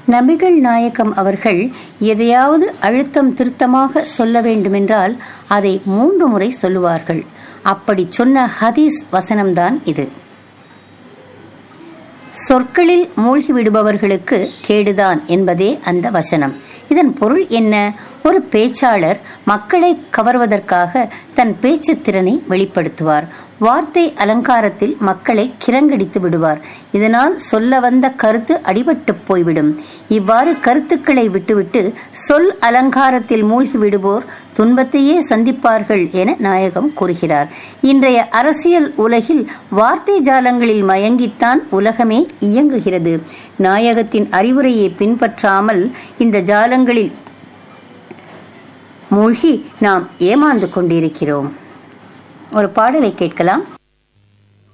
நபிகள் நாயகம் அவர்கள் எதையாவது அழுத்தம் திருத்தமாக சொல்ல வேண்டுமென்றால் அதை மூன்று முறை சொல்லுவார்கள் அப்படி சொன்ன ஹதீஸ் வசனம்தான் இது சொற்களில் மூழ்கி விடுபவர்களுக்கு கேடுதான் என்பதே அந்த வசனம் இதன் பொருள் என்ன ஒரு பேச்சாளர் மக்களை கவர்வதற்காக தன் பேச்சு திறனை வெளிப்படுத்துவார் வார்த்தை அலங்காரத்தில் மக்களை கிரங்கடித்து விடுவார் இதனால் சொல்ல வந்த கருத்து அடிபட்டு போய்விடும் இவ்வாறு கருத்துக்களை விட்டுவிட்டு சொல் அலங்காரத்தில் மூழ்கி விடுவோர் துன்பத்தையே சந்திப்பார்கள் என நாயகம் கூறுகிறார் இன்றைய அரசியல் உலகில் வார்த்தை ஜாலங்களில் மயங்கித்தான் உலகமே இயங்குகிறது நாயகத்தின் அறிவுரையை பின்பற்றாமல் இந்த ஜாலங்களில் மூழ்கி நாம் ஏமாந்து கொண்டிருக்கிறோம் ஒரு பாடலை கேட்கலாம்